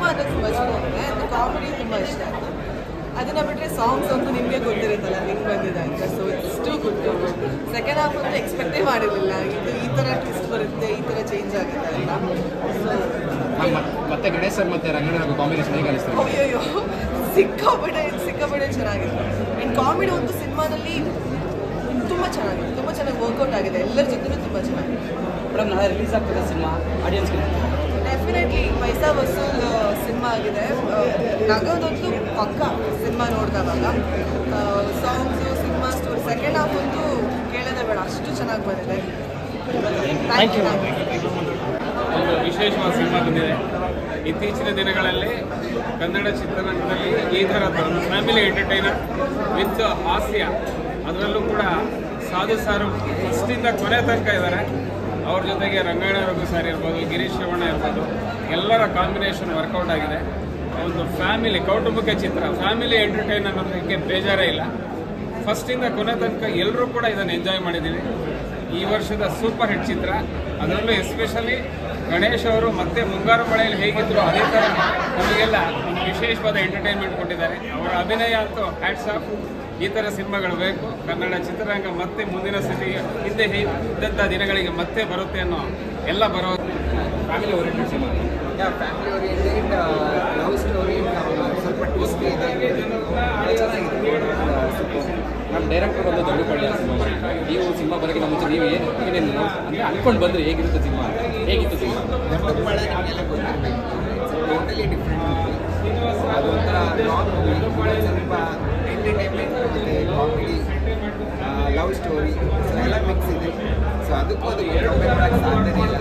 cinema ಅಂದರೆ ತುಂಬ ಚೆನ್ನಾಗಿದೆ ಅಂದರೆ ಕಾಮಿಡಿ ತುಂಬ ಇಷ್ಟ ಆಯಿತು ಅದನ್ನು ಬಿಟ್ಟರೆ ಸಾಂಗ್ಸ್ ಅಂತೂ ನಿಮಗೆ ಗೊತ್ತಿರುತ್ತಲ್ಲ ಹೆಂಗೆ ಬಂದಿದೆ ಅಂತ so it's too good second half ಅಂತೂ ಎಕ್ಸ್ಪೆಕ್ಟೇ ಮಾಡಿರಲಿಲ್ಲ ಇದು ಈ ಥರ ಟ್ವಿಸ್ಟ್ ಬರುತ್ತೆ ಈ ಥರ ಚೇಂಜ್ ಆಗುತ್ತೆ ಅಂತ ಮ್ಯಾಮ್, ಮತ್- ಮತ್ತೆ ಗಣೇಶ್ ಸರ್ ಮತ್ತೆ ರಂಗಣ್ಣ ಕಾಂಬಿನೇಷನ್ ಹೇಗೆ ಅನಿಸ್ತಾರೆ ಅಯ್ಯೋ ಸಿಕ್ಕಾಪಟ್ಟೆ ಸಿಕ್ಕಾಪಟ್ಟೆ ಚೆನ್ನಾಗಿದೆ ಆ್ಯಂಡ್ ಕಾಮಿಡಿ ಒಂದು ಸಿನಿಮಾದಲ್ಲಿ ತುಂಬ ಚೆನ್ನಾಗಿದೆ ತುಂಬ ಚೆನ್ನಾಗಿ ವರ್ಕೌಟ್ ಆಗಿದೆ ಎಲ್ಲರ ಜೊತೆನೂ ತುಂಬ ಚೆನ್ನಾಗಿದೆ ಮೇಡಮ್ ನಾಳೆ ರಿಲೀಸ್ ಆಗ್ತದೆ ಸಿನಿಮಾ ಆಡಿಯನ್ಸ್ಗೆ ಡೆಫಿನೆಟ್ಲಿ ಪೈಸಾ ವಸೂಲ್ ಸಿನಿಮಾ ಆಗಿದೆ ಆ, ನಗೋದಂತೂ ಪಕ್ಕ ಸಿನಿಮಾ ನೋಡಿದವಾಗ songs cinema story second half ಅಂತೂ ಕೇಳೋದೇ ಬೇಡ ಅಷ್ಟು ಚೆನ್ನಾಗಿ ಬಂದಿದೆ ಥ್ಯಾಂಕ್ ಯು ಒಂದು ವಿಶೇಷವಾದ ಸಿನಿಮಾ ಬಂದಿದೆ ಇತ್ತೀಚಿನ ದಿನಗಳಲ್ಲಿ ಕನ್ನಡ ಚಿತ್ರರಂಗದಲ್ಲಿ ಈ ಥರದ ಒಂದು ಫ್ಯಾಮಿಲಿ ಎಂಟರ್ಟೈನರ್ ವಿತ್ ಹಾಸ್ಯ ಅದರಲ್ಲೂ ಕೂಡ ಸಾಧು ಸಾರು ಫಸ್ಟಿಂದ ಕೊನೆ ತನಕ ಇದ್ದಾರೆ ಅವ್ರ ಜೊತೆಗೆ ರಂಗಾಯಣ ರಘು ಸರ್ ಇರ್ಬೋದು ಗಿರೀಶ್ ಶಿವಣ್ಣ ಇರ್ಬೋದು ಎಲ್ಲರ ಕಾಂಬಿನೇಷನ್ ವರ್ಕೌಟ್ ಆಗಿದೆ ಒಂದು ಫ್ಯಾಮಿಲಿ ಕೌಟುಂಬಿಕ ಚಿತ್ರ ಫ್ಯಾಮಿಲಿ ಎಂಟರ್ಟೈನರ್ ಅನ್ನೋದಕ್ಕೆ ಬೇಜಾರೇ ಇಲ್ಲ ಫಸ್ಟಿಂದ ಕೊನೆ ತನಕ ಎಲ್ಲರೂ ಕೂಡ ಇದನ್ನು ಎಂಜಾಯ್ ಮಾಡಿದ್ದೀವಿ ಈ ವರ್ಷದ ಸೂಪರ್ ಹಿಟ್ ಚಿತ್ರ ಅದರಲ್ಲೂ ಎಸ್ಪೆಷಲಿ ಗಣೇಶ್ ಅವರು ಮತ್ತೆ ಮುಂಗಾರು ಮಳೆಯಲ್ಲಿ ಹೇಗಿದ್ರು ಅದೇ ಥರ ನಮಗೆಲ್ಲ ಒಂದು ವಿಶೇಷವಾದ ಎಂಟರ್ಟೈನ್ಮೆಂಟ್ ಕೊಟ್ಟಿದ್ದಾರೆ ಅವರ ಅಭಿನಯ ಅಂತೂ ಹ್ಯಾಟ್ಸ್ ಆಫ್ ಈ ಥರ ಸಿನಿಮಾಗಳು ಬೇಕು ಕನ್ನಡ ಚಿತ್ರರಂಗ ಮತ್ತೆ ಮುಂದಿನ ಸ್ಥಿತಿಗೆ ಹಿಂದೆ ಹೇ- ಇದ್ದಂಥ ದಿನಗಳಿಗೆ ಮತ್ತೆ ಬರುತ್ತೆ ಅನ್ನೋ ಎಲ್ಲ ಬರೋ family oriented cinema family oriented love story ಸ್ವಲ್ಪ ಟ್ವಿಸ್ಟ್ ಇದೆ ಭಾಳ ಚೆನ್ನಾಗಿದೆ ನಮ್ಮ ಡೈರೆಕ್ಟರ್ ಒಂದು ದೊಡ್ಡ ಪಳ್ಳಿ ಸಿನಿಮಾ ನೀವು ಸಿನಿಮಾ ಬರೋಕ್ಕಿಂತ ಮುಂಚೆ ನೀವು ಏನು ಏನೇನು ಅಂದರೆ ಅನ್ಕೊಂಡು ಬಂದರೆ ಹೇಗಿರುತ್ತೆ ಸಿನಿಮಾ ಹೇಗಿತ್ತು ಸಿನಿಮಾ ದೊಡ್ಡ ಬಳ ನಿಮಗೆಲ್ಲ ಗೊತ್ತಿರಬೇಕು ಟೋಟಲಿ ಡಿಫ್ರೆಂಟ್ ಅದು ಒಂಥರ ಲಾಂಗ್ ಮೂವಿ ಸ್ವಲ್ಪ ಎಂಟರ್ಟೈನ್ಮೆಂಟ್ ಮತ್ತು ಕಾಮಿಡಿ ಲವ್ ಸ್ಟೋರಿ ಸೊ ಎಲ್ಲ ಮಿಕ್ಸ್ ಇದೆ ಸೊ ಅದಕ್ಕೂ ಅದು ಕಂಪೇರ್ ಮಾಡೋಕ್ಕೆ ಸಾಧ್ಯನೇ ಇಲ್ಲ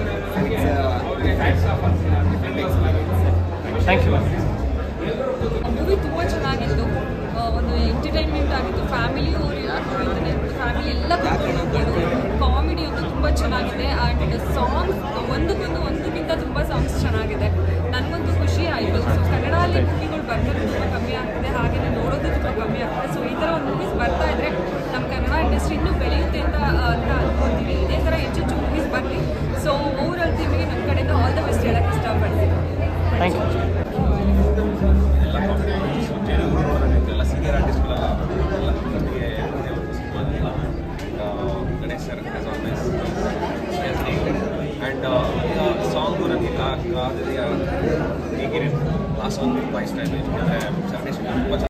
it's different experience thank you movie ತುಂಬ ಚೆನ್ನಾಗಿತ್ತು ಆ, ಒಂದು ಎಂಟರ್ಟೈನ್ಮೆಂಟ್ ಆಗಿತ್ತು ಫ್ಯಾಮಿಲಿ ಓರಿಯೆಂಟೆಡ್ ಫ್ಯಾಮಿಲಿ ಎಲ್ಲ ಕೂತ್ಕೊಂಡು ನೋಡ್ಬೋದು ಕಾಮಿಡಿ ಅಂತೂ ತುಂಬ ಚೆನ್ನಾಗಿದೆ ಆ್ಯಂಡ್ ಸಾಂಗ್ಸ್ ಒಂದಕ್ಕೊಂದು ಒಂದಕ್ಕಿಂತ ತುಂಬ ಸಾಂಗ್ಸ್ ಚೆನ್ನಾಗಿದೆ ನನಗಂತೂ ಖುಷಿ ಆಯಿತು ಸೊ ಕನ್ನಡದಲ್ಲಿ ಮೂವಿಗಳು ಬರ್ತಾರೆ ತುಂಬ ಕಮ್ಮಿ ಆಗ್ತಿದೆ ಹಾಗೆಯೇ ನೋಡೋದು ತುಂಬ ಕಮ್ಮಿ ಆಗ್ತದೆ ಸೊ ಈ ಥರ ಒಂದು ಮೂವೀಸ್ ಬರ್ತಾ ಇದ್ರೆ ನಮ್ಮ ಕನ್ನಡ ಇಂಡಸ್ಟ್ರಿ ಇನ್ನೂ ಬೆಳೆಯುತ್ತೆ ಅಂತ ಆ, ಅಂತ ಅನ್ಕೊಳ್ತೀವಿ ಇದೇ ಥರ ಹೆಚ್ಚು ಹೆಚ್ಚು ಮೂವೀಸ್ ಬರಲಿ ಸೊ ಓವರಾಲ್ ಟೀಮಿಗೆ ನನ್ನ ಕಡೆಯಿಂದ ಆಲ್ ದ ಬೆಸ್ಟ್ ಹೇಳಕ್ಕೆ ಇಷ್ಟಪಡ್ತೀನಿ ಥ್ಯಾಂಕ್ ಯು ಎಲ್ಲ ಕಾಂಪಿಟೇಷನ್ ಎಲ್ಲ ಸೀನಿಯರ್ ಆರ್ಟಿಸ್ಟ್ಗಳೆಲ್ಲ ಎಲ್ಲ ನಮಗೆ Ganesh sir as always and song ನನಗೆ ಕಾದಿದೆಯ ಹೇಗಿರಿ ಲಾಸ್ಟ್ ಒಂದು ತುಂಬ ಇಷ್ಟ ಆಯಿತು